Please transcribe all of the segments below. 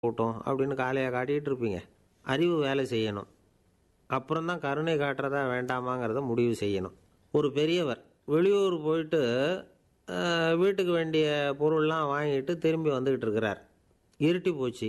போகட்டும் அப்படின்னு காலையை காட்டிகிட்டு இருப்பீங்க அறிவு வேலை செய்யணும் அப்புறம் தான் கருணை காட்டுறதா வேண்டாமாங்கிறத முடிவு செய்யணும் ஒரு பெரியவர் வெளியூர் போயிட்டு அஹ், வீட்டுக்கு வேண்டிய பொருள்லாம் வாங்கிட்டு திரும்பி வந்துக்கிட்டு இருக்கிறார் இருட்டி போச்சு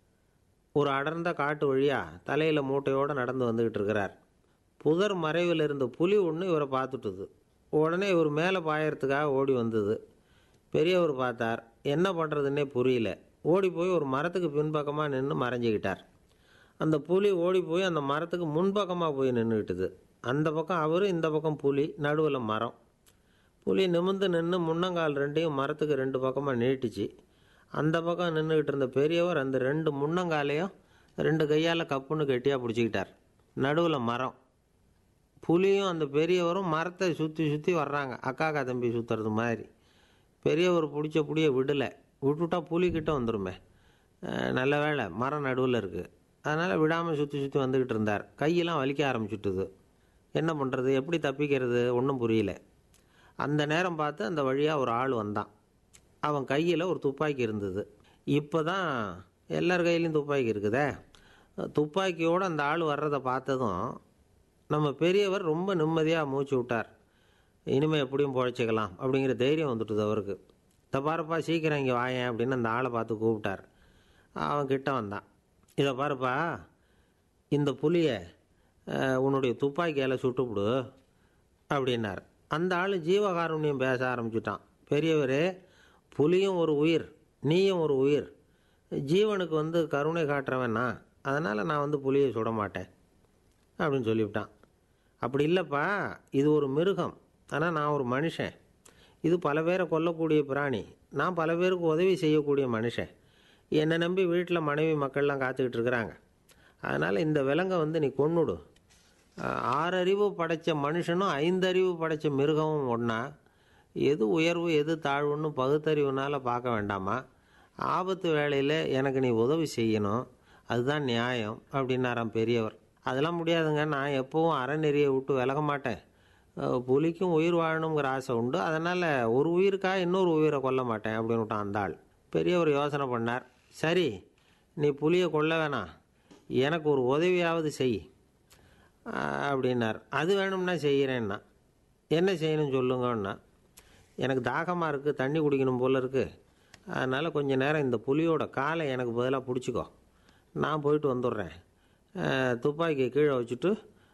ஒரு அடர்ந்த காட்டு வழியாக தலையில் மூட்டையோடு நடந்து வந்துக்கிட்டு இருக்கிறார் புதர் மறைவில் இருந்த புலி ஒன்று இவரை பார்த்துட்டுது உடனே இவர் மேலே பாயறதுக்காக ஓடி வந்தது பெரியவர் பார்த்தார் என்ன பண்ணுறதுன்னே புரியல ஓடி போய் ஒரு மரத்துக்கு பின்பக்கமாக நின்று மறைஞ்சிக்கிட்டார் அந்த புலி ஓடி போய் அந்த மரத்துக்கு முன்பக்கமாக போய் நின்றுக்கிட்டுது அந்த பக்கம் அவர் இந்த பக்கம் புலி நடுவில் மரம் புலி நிமிர்ந்து நின்று முன்னங்கால் ரெண்டையும் மரத்துக்கு ரெண்டு பக்கமாக நீட்டிச்சு அந்த பக்கம் நின்றுக்கிட்டு இருந்த பெரியவர் அந்த ரெண்டு முன்னங்காலையும் ரெண்டு கையால் கப்புன்னு கெட்டியாக பிடிச்சிக்கிட்டார் நடுவில் மரம் புலியும் அந்த பெரியவரும் மரத்தை சுற்றி சுற்றி வர்றாங்க அக்காக்கா தம்பி சுற்றுறது மாதிரி பெரியவர் பிடிச்ச புளியை விடலை விட்டுவிட்டா புலிக்கிட்ட வந்துருமே அஹ் நல்ல வேளை மரம் நடுவில் இருக்குது அதனால் விடாமல் சுற்றி சுற்றி வந்துக்கிட்டு இருந்தார் கையெல்லாம் வலிக்க ஆரம்பிச்சுட்டுது என்ன பண்ணுறது எப்படி தப்பிக்கிறது ஒன்றும் புரியல அந்த நேரம் பார்த்து அந்த வழியாக ஒரு ஆள் வந்தான் அவன் கையில் ஒரு துப்பாக்கி இருந்தது இப்போ தான் எல்லார் கையிலையும் துப்பாக்கி இருக்குதே துப்பாக்கியோடு அந்த ஆள் வர்றதை பார்த்ததும் நம்ம பெரியவர் ரொம்ப நிம்மதியாக மூச்சு விட்டார் இனிமேல் எப்படியும் பொழைச்சிக்கலாம் அப்படிங்கிற தைரியம் வந்துட்டுது அவருக்கு இதை பாருப்பா சீக்கிரம் இங்கே வாயேன் அப்படின்னு அந்த ஆளை பார்த்து கூப்பிட்டார் அவன் கிட்ட வந்தான் இதை பாருப்பா இந்த புலியை அஹ், உன்னுடைய துப்பாக்கியால் சுட்டுவிடு அப்படின்னார் அந்த ஆள் ஜீவகாருண்யம் பேச ஆரம்பிச்சிட்டான் பெரியவரே புலியும் ஒரு உயிர் நீயும் ஒரு உயிர் ஜீவனுக்கு வந்து கருணை காட்டுறவன் நான் அதனால் நான் வந்து புலியை சுட மாட்டேன் அப்படின்னு சொல்லிவிட்டான் அப்படி இல்லைப்பா இது ஒரு மிருகம் ஆனால் நான் ஒரு மனுஷன் இது பல பேரை கொல்லக்கூடிய பிராணி நான் பல பேருக்கு உதவி செய்யக்கூடிய மனுஷன் என்னை நம்பி வீட்டில் மனைவி மக்கள்லாம் காத்துக்கிட்டு இருக்கிறாங்க அதனால் இந்த விலங்கை வந்து நீ கொன்னுடு ஆஹ், ஆறறிவு படைத்த மனுஷனும் ஐந்தறிவு படைத்த மிருகமும் ஒன்றா எது உயர்வு எது தாழ்வுன்னு பகுத்தறிவுனால பார்க்க வேண்டாமா ஆபத்து வேளையில் எனக்கு நீ உதவி செய்யணும் அதுதான் நியாயம் அப்படின்னாராம் பெரியவர் அதெல்லாம் முடியாதுங்க நான் எப்போவும் அறநெறியை விட்டு விலக மாட்டேன் அஹ் புலிக்கும் உயிர் வாழணுங்கிற ஆசை உண்டு அதனால் ஒரு உயிருக்காக இன்னொரு உயிரை கொல்ல மாட்டேன் அப்படின்னு விட்டான் அந்த ஆள் பெரியவர் யோசனை பண்ணார் சரி நீ புலியை கொல்ல வேணாம் எனக்கு ஒரு உதவியாவது செய் அஹ் அப்படின்னார் அது வேணும்னா செய்கிறேன்னா என்ன செய்யணும் சொல்லுங்கன்னா எனக்கு தாகமாக இருக்குது தண்ணி குடிக்கணும் போல் இருக்குது அதனால் கொஞ்ச நேரம் இந்த புலியோட காலை எனக்கு பதிலாக பிடிச்சிக்கோ நான் போயிட்டு வந்துடுறேன் அஹ் துப்பாக்கியை கீழே வச்சுட்டு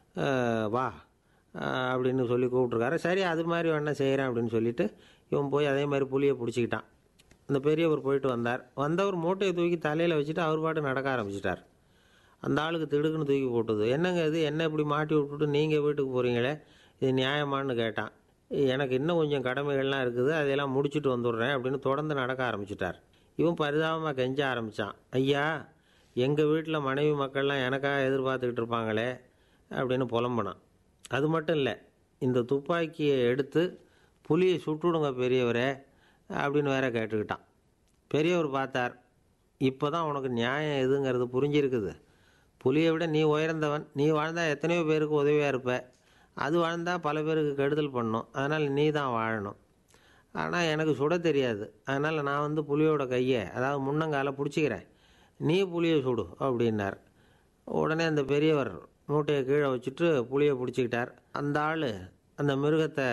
அஹ் வா அஹ் அப்படின்னு சொல்லி கூப்பிட்ருக்காரு சரி அது மாதிரி வேணா செய்கிறேன் அப்படின்னு சொல்லிட்டு இவன் போய் அதே மாதிரி புலியை பிடிச்சிக்கிட்டான் அந்த பெரியவர் போயிட்டு வந்தார் வந்தவர் மூட்டையை தூக்கி தலையில் வச்சுட்டு அவர் பாட்டு நடக்க ஆரம்பிச்சிட்டார் அந்த ஆளுக்கு திடுக்குன்னு தூக்கி போட்டுது என்னங்க இது என்ன இப்படி மாட்டி விட்டுட்டு நீங்கள் வீட்டுக்கு போகிறீங்களே இது நியாயமான்னு கேட்டான் எனக்கு இன்னும் கொஞ்சம் கடமைகள்லாம் இருக்குது அதையெல்லாம் முடிச்சுட்டு வந்துடுறேன் அப்படின்னு தொடர்ந்து நடக்க ஆரம்பிச்சிட்டார் இவன் பரிதாபமாக கெஞ்ச ஆரம்பித்தான் ஐயா எங்கள் வீட்டில் மனைவி மக்கள்லாம் எனக்காக எதிர்பார்த்துக்கிட்டு இருப்பாங்களே அப்படின்னு புலம்புனான் அது மட்டும் இல்லை இந்த துப்பாக்கியை எடுத்து புலியை சுட்டுடுங்க பெரியவரே அப்படின்னு வேற கேட்டுக்கிட்டான் பெரியவர் பார்த்தார் இப்போ தான் உனக்கு நியாயம் எதுங்கிறது புரிஞ்சிருக்குது புலியை விட நீ உயர்ந்தவன் நீ வாழ்ந்தால் எத்தனையோ பேருக்கு உதவியாக இருப்ப அது வாழ்ந்தால் பல பேருக்கு கெடுதல் பண்ணும் அதனால் நீ தான் வாழணும் ஆனால் எனக்கு சுட தெரியாது அதனால் நான் வந்து புலியோட கையை அதாவது முன்னங்கால பிடிச்சிக்கிறேன் நீ புலியை சுடு அப்படின்னார் உடனே அந்த பெரியவர் மூட்டையை கீழே வச்சுட்டு புளியை பிடிச்சிக்கிட்டார் அந்த ஆள் அந்த மிருகத்தை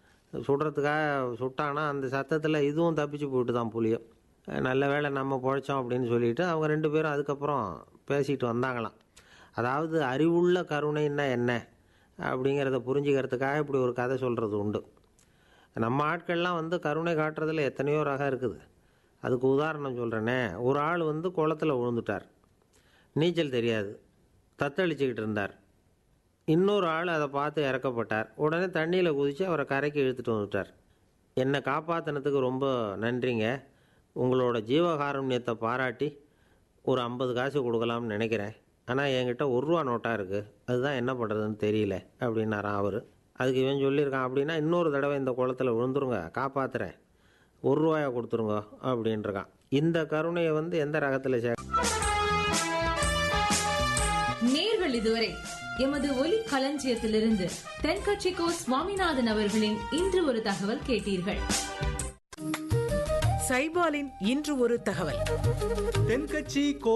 சுடுறதுக்காக சுட்டானா அந்த சத்தத்தில் இதுவும் தப்பிச்சு போயிட்டு தான் புளியும் நல்ல வேளை நம்ம பொழைச்சோம் அப்படின்னு சொல்லிட்டு அவங்க ரெண்டு பேரும் அதுக்கப்புறம் பேசிட்டு வந்தாங்களாம் அதாவது அறிவுள்ள கருணைன்னா என்ன அப்படிங்கிறத புரிஞ்சுக்கிறதுக்காக இப்படி ஒரு கதை சொல்கிறது உண்டு நம்ம ஆட்கள்லாம் வந்து கருணை காட்டுறதுல எத்தனையோ ரகம் இருக்குது அதுக்கு உதாரணம் சொல்கிறேனே ஒரு ஆள் வந்து குளத்துல விழுந்துட்டார் நீச்சல் தெரியாது தத்தளிச்சுக்கிட்டு இருந்தார் இன்னொரு ஆள் அதை பார்த்து இறக்கப்பட்டார் உடனே தண்ணியில் குதித்து அவரை கரைக்கு இழுத்துட்டு வந்துட்டார் என்னை காப்பாற்றினதுக்கு ரொம்ப நன்றிங்க உங்களோட ஜீவகாருண்யத்தை பாராட்டி ஒரு ஐம்பது காசு கொடுக்கலாம்னு நினைக்கிறேன் ஆனால் என்கிட்ட ஒரு ரூபா நோட்டாக இருக்குது அதுதான் என்ன பண்ணுறதுன்னு தெரியல அப்படின்னாராம் அவர் அதுக்கு இவன் சொல்லியிருக்கான் அப்படின்னா இன்னொரு தடவை இந்த குளத்துல விழுந்துருங்க காப்பாற்றுறேன் ஒரு ரூபாயா கொடுத்துருங்க அப்படின்றான் இந்த கருணையை வந்து எந்த ரகத்தில் சே நேர்கள் இதுவரை எமது ஒலி களஞ்சியத்திலிருந்து தென்கட்சிக்கோ சுவாமிநாதன் அவர்களின் இன்று ஒரு தகவல் கேட்டீர்கள் சைபாலின் இன்று ஒரு தகவல் தென்கட்சி கோ